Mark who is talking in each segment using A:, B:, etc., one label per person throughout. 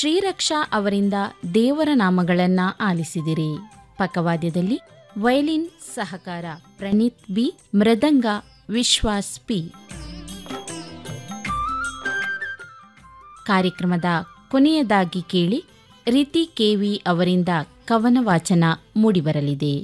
A: ಶ್ರೀರಕ್ಷಾ ಅವರಿಂದ ದೇವರ ನಾಮಗಳನ್ನ ಆಲಿಸಿದಿರಿ ಪಕ್ಕವಾದ್ಯದಲ್ಲಿ ವಯಲಿನ್ ಸಹಕಾರ ಪ್ರಣೀತ್ ಬಿ ಮೃದಂಗ ವಿಶ್ವಾಸ್ ಪಿ ಕಾರ್ಯಕ್ರಮದ ಕೊನೆಯದಾಗಿ ಕೇಳಿ ರೀತಿ ಕೆವಿ ಅವರಿಂದ ಕವನ ವಾಚನ ಮೂಡಿಬರಲಿದೆ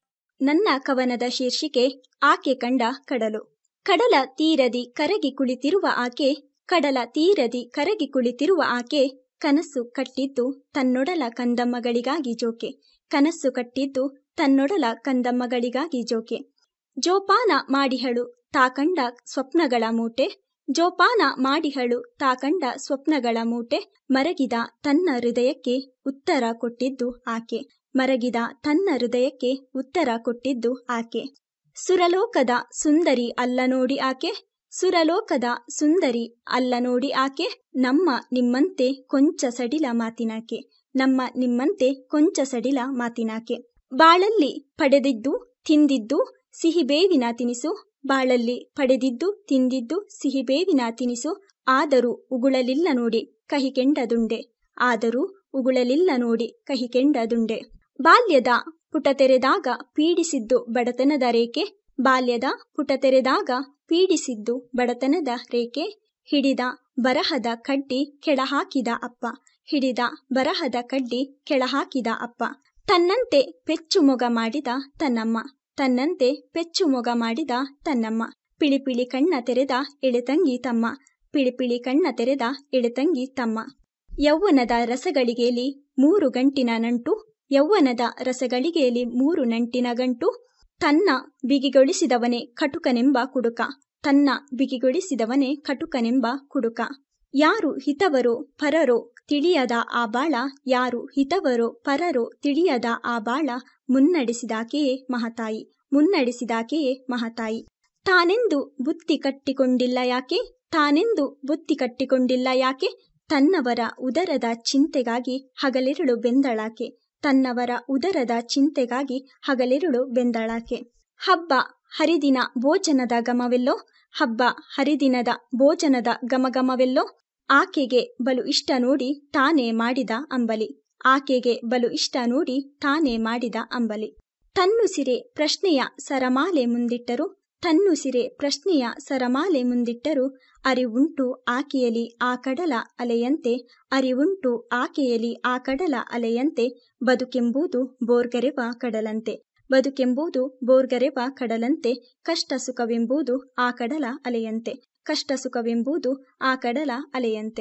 B: ನನ್ನ ಕವನದ ಶೀರ್ಷಿಕೆ ಆಕೆ ಕಂಡ ಕಡಲು ಕಡಲ ತೀರದಿ ಕರಗಿ ಕುಳಿತಿರುವ ಆಕೆ ಕಡಲ ತೀರದಿ ಕರಗಿ ಕುಳಿತಿರುವ ಆಕೆ ಕನಸು ಕಟ್ಟಿದ್ದು ತನ್ನೊಡಲ ಕಂದಮ್ಮಗಳಿಗಾಗಿ ಜೋಕೆ ಕನಸು ಕಟ್ಟಿದ್ದು ತನ್ನೊಡಲ ಕಂದಮ್ಮಗಳಿಗಾಗಿ ಜೋಕೆ ಜೋಪಾನ ಮಾಡಿಹಳು ತಾಕಂಡ ಸ್ವಪ್ನಗಳ ಮೂಟೆ ಜೋಪಾನ ಮಾಡಿಹಳು ತಾಕಂಡ ಸ್ವಪ್ನಗಳ ಮೂಟೆ ಮರಗಿದ ತನ್ನ ಹೃದಯಕ್ಕೆ ಉತ್ತರ ಕೊಟ್ಟಿದ್ದು ಆಕೆ ಮರಗಿದ ತನ್ನ ಹೃದಯಕ್ಕೆ ಉತ್ತರ ಕೊಟ್ಟಿದ್ದು ಆಕೆ ಸುರಲೋಕದ ಸುಂದರಿ ಅಲ್ಲ ನೋಡಿ ಆಕೆ ಸುರಲೋಕದ ಸುಂದರಿ ಅಲ್ಲ ನೋಡಿ ಆಕೆ ನಮ್ಮ ನಿಮ್ಮಂತೆ ಕೊಂಚ ಸಡಿಲ ಮಾತಿನಾಕೆ ನಮ್ಮ ನಿಮ್ಮಂತೆ ಕೊಂಚ ಸಡಿಲ ಮಾತಿನಾಕೆ ಬಾಳಲ್ಲಿ ಪಡೆದಿದ್ದು ತಿಂದಿದ್ದು ಸಿಹಿಬೇವಿನ ತಿನಿಸು ಬಾಳಲ್ಲಿ ಪಡೆದಿದ್ದು ತಿಂದಿದ್ದು ಸಿಹಿಬೇವಿನ ತಿನಿಸು ಆದರೂ ಉಗುಳಲಿಲ್ಲ ನೋಡಿ ಕಹಿಕೆಂಡ ದುಂಡೆ ಆದರೂ ಉಗುಳಲಿಲ್ಲ ನೋಡಿ ಕಹಿಕೆಂಡ ದುಂಡೆ ಬಾಲ್ಯದ ಪುಟ ತೆರೆದಾಗ ಪೀಡಿಸಿದ್ದು ಬಡತನದ ರೇಖೆ ಬಾಲ್ಯದ ಪುಟ ತೆರೆದಾಗ ಪೀಡಿಸಿದ್ದು ಬಡತನದ ರೇಖೆ ಹಿಡಿದ ಬರಹದ ಕಡ್ಡಿ ಕೆಳಹಾಕಿದ ಅಪ್ಪ ಹಿಡಿದ ಬರಹದ ಕಡ್ಡಿ ಕೆಳಹಾಕಿದ ಅಪ್ಪ ತನ್ನಂತೆ ಪೆಚ್ಚು ಮೊಗ ಮಾಡಿದ ತನ್ನಮ್ಮ ತನ್ನಂತೆ ಪೆಚ್ಚು ಮೊಗ ಮಾಡಿದ ತನ್ನಮ್ಮ ಪಿಳಿಪಿಳಿ ಕಣ್ಣ ತೆರೆದ ಎಳೆತಂಗಿ ತಮ್ಮ ಪಿಳಿಪಿಳಿ ಕಣ್ಣ ತೆರೆದ ಎಳೆತಂಗಿ ತಮ್ಮ ಯೌವನದ ರಸಗಳಿಗೆಲಿ ಮೂರು ಗಂಟಿನ ನಂಟು ಯೌವನದ ರಸಗಳಿಗೆಲಿ ಮೂರು ನಂಟಿನ ಗಂಟು ತನ್ನ ಬಿಗಿಗೊಳಿಸಿದವನೇ ಕಟುಕನೆಂಬ ಕುಡುಕ ತನ್ನ ಬಿಗಿಗೊಳಿಸಿದವನೇ ಕಟುಕನೆಂಬ ಕುಡುಕ ಯಾರು ಹಿತವರೋ ಪರರೋ ತಿಳಿಯದ ಆ ಬಾಳ ಯಾರು ಹಿತವರೋ ಪರರೋ ತಿಳಿಯದ ಆ ಬಾಳ ಮುನ್ನಡೆಸಿದಾಕೆಯೇ ಮಹತಾಯಿ ಮುನ್ನಡೆಸಿದಾಕೆಯೇ ಮಹತಾಯಿ ತಾನೆಂದು ಬುತ್ತಿ ಕಟ್ಟಿಕೊಂಡಿಲ್ಲ ಯಾಕೆ ತಾನೆಂದು ಬುತ್ತಿ ಕಟ್ಟಿಕೊಂಡಿಲ್ಲ ಯಾಕೆ ತನ್ನವರ ಉದರದ ಚಿಂತೆಗಾಗಿ ಹಗಲಿರುಳು ಬೆಂದಳಾಕೆ ತನ್ನವರ ಉದರದ ಚಿಂತೆಗಾಗಿ ಹಗಲಿರುಳು ಬೆಂದಳಾಕೆ ಹಬ್ಬ ಹರಿದಿನ ಭೋಜನದ ಗಮವೆಲ್ಲೋ ಹಬ್ಬ ಹರಿದಿನದ ಭೋಜನದ ಗಮಗಮವೆಲ್ಲೋ ಆಕೆಗೆ ಬಲು ಇಷ್ಟ ನೋಡಿ ತಾನೇ ಮಾಡಿದ ಅಂಬಲಿ ಆಕೆಗೆ ಬಲು ಇಷ್ಟ ನೋಡಿ ತಾನೇ ಮಾಡಿದ ಅಂಬಲಿ ತನ್ನುಸಿರೆ ಪ್ರಶ್ನೆಯ ಸರಮಾಲೆ ಮುಂದಿಟ್ಟರು ತನ್ನುಸಿರೆ ಪ್ರಶ್ನೆಯ ಸರಮಾಲೆ ಮುಂದಿಟ್ಟರು ಅರಿವುಂಟು ಆಕೆಯಲಿ ಆ ಕಡಲ ಅಲೆಯಂತೆ ಅರಿವುಂಟು ಆಕೆಯಲಿ ಆ ಕಡಲ ಅಲೆಯಂತೆ ಬದುಕೆಂಬುದು ಬೋರ್ಗರೆವ ಕಡಲಂತೆ ಬದುಕೆಂಬುದು ಬೋರ್ಗರೆವ ಕಡಲಂತೆ ಕಷ್ಟ ಸುಖವೆಂಬುದು ಆ ಕಡಲ ಅಲೆಯಂತೆ ಕಷ್ಟ ಸುಖವೆಂಬುದು ಆ ಕಡಲ ಅಲೆಯಂತೆ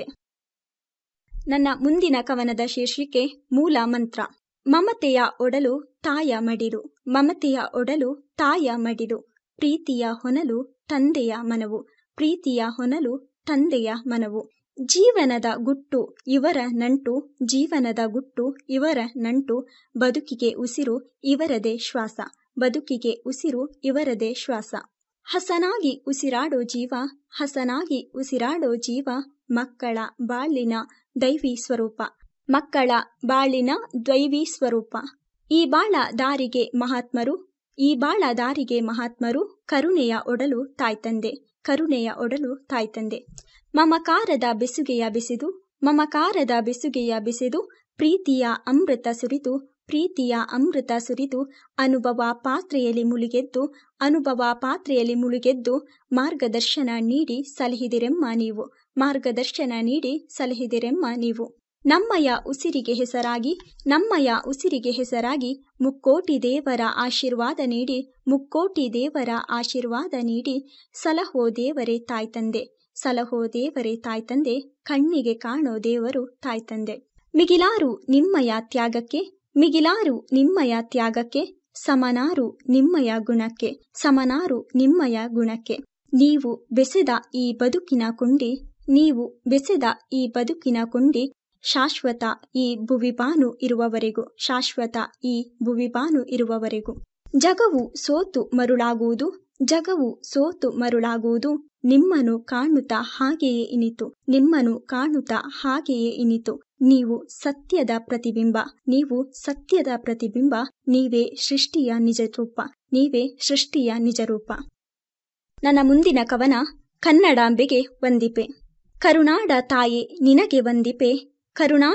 B: ನನ್ನ ಮುಂದಿನ ಕವನದ ಶೀರ್ಷಿಕೆ ಮೂಲ ಮಂತ್ರ ಮಮತೆಯ ಒಡಲು ತಾಯ ಮಡಿಲು ಮಮತೆಯ ಒಡಲು ತಾಯ ಮಡಿಲು ಪ್ರೀತಿಯ ಹೊನಲು ತಂದೆಯ ಮನವು ಪ್ರೀತಿಯ ಹೊನಲು ತಂದೆಯ ಮನವು ಜೀವನದ ಗುಟ್ಟು ಇವರ ನಂಟು ಜೀವನದ ಗುಟ್ಟು ಇವರ ನಂಟು ಬದುಕಿಗೆ ಉಸಿರು ಇವರದೇ ಶ್ವಾಸ ಬದುಕಿಗೆ ಉಸಿರು ಇವರದೇ ಶ್ವಾಸ ಹಸನಾಗಿ ಉಸಿರಾಡೋ ಜೀವ ಹಸನಾಗಿ ಉಸಿರಾಡೋ ಜೀವ ಮಕ್ಕಳ ಬಾಳಿನ ದೈವಿ ಸ್ವರೂಪ ಮಕ್ಕಳ ಬಾಳಿನ ದೈವಿ ಸ್ವರೂಪ ಈ ಬಾಳ ದಾರಿಗೆ ಮಹಾತ್ಮರು ಈ ಬಾಳ ದಾರಿಗೆ ಮಹಾತ್ಮರು ಕರುಣೆಯ ಒಡಲು ತಾಯ್ತಂದೆ ಕರುಣೆಯ ಒಡಲು ತಾಯ್ತಂದೆ ಮಮಕಾರದ ಬೆಸುಗೆಯ ಬೆಸೆದು ಮಮಕಾರದ ಬೆಸುಗೆಯ ಬೆಸೆದು ಪ್ರೀತಿಯ ಅಮೃತ ಸುರಿದು ಪ್ರೀತಿಯ ಅಮೃತ ಸುರಿದು ಅನುಭವ ಪಾತ್ರೆಯಲ್ಲಿ ಮುಳುಗೆದ್ದು ಅನುಭವ ಪಾತ್ರೆಯಲ್ಲಿ ಮುಳುಗೆದ್ದು ಮಾರ್ಗದರ್ಶನ ನೀಡಿ ಸಲಹಿದಿರೆಮ್ಮ ನೀವು ಮಾರ್ಗದರ್ಶನ ನೀಡಿ ಸಲಹಿದಿರೆಮ್ಮ ನೀವು ನಮ್ಮಯ ಉಸಿರಿಗೆ ಹೆಸರಾಗಿ ನಮ್ಮಯ ಉಸಿರಿಗೆ ಹೆಸರಾಗಿ ಮುಕ್ಕೋಟಿ ದೇವರ ಆಶೀರ್ವಾದ ನೀಡಿ ಮುಕ್ಕೋಟಿ ದೇವರ ಆಶೀರ್ವಾದ ನೀಡಿ ಸಲಹೋ ದೇವರೇ ತಾಯ್ತಂದೆ ಸಲಹೋ ದೇವರೇ ತಾಯ್ತಂದೆ ಕಣ್ಣಿಗೆ ಕಾಣೋ ದೇವರು ತಾಯ್ತಂದೆ ಮಿಗಿಲಾರು ನಿಮ್ಮಯ ತ್ಯಾಗಕ್ಕೆ ಮಿಗಿಲಾರು ನಿಮ್ಮಯ ತ್ಯಾಗಕ್ಕೆ ಸಮನಾರು ನಿಮ್ಮಯ ಗುಣಕ್ಕೆ ಸಮನಾರು ನಿಮ್ಮಯ ಗುಣಕ್ಕೆ ನೀವು ಬೆಸೆದ ಈ ಬದುಕಿನ ಕೊಂಡಿ ನೀವು ಬೆಸೆದ ಈ ಬದುಕಿನ ಕೊಂಡಿ ಶಾಶ್ವತ ಈ ಭುವಿಬಾನು ಇರುವವರೆಗೂ ಶಾಶ್ವತ ಈ ಭುವಿಬಾನು ಇರುವವರೆಗೂ ಜಗವು ಸೋತು ಮರುಳಾಗುವುದು ಜಗವು ಸೋತು ಮರುಳಾಗುವುದು ನಿಮ್ಮನು ಕಾಣುತ್ತಾ ಹಾಗೆಯೇ ಇನಿತು ನಿಮ್ಮನು ಕಾಣುತ್ತಾ ಹಾಗೆಯೇ ಇನಿತು ನೀವು ಸತ್ಯದ ಪ್ರತಿಬಿಂಬ ನೀವು ಸತ್ಯದ ಪ್ರತಿಬಿಂಬ ನೀವೇ ಸೃಷ್ಟಿಯ ನಿಜ ರೂಪ ನೀವೇ ಸೃಷ್ಟಿಯ ನಿಜ ರೂಪ ನನ್ನ ಮುಂದಿನ ಕವನ ಕನ್ನಡಾಂಬೆಗೆ ವಂದಿಪೆ ಕರುನಾಡ ತಾಯೆ ನಿನಗೆ ವಂದಿಪೆ ಕರುಣಾ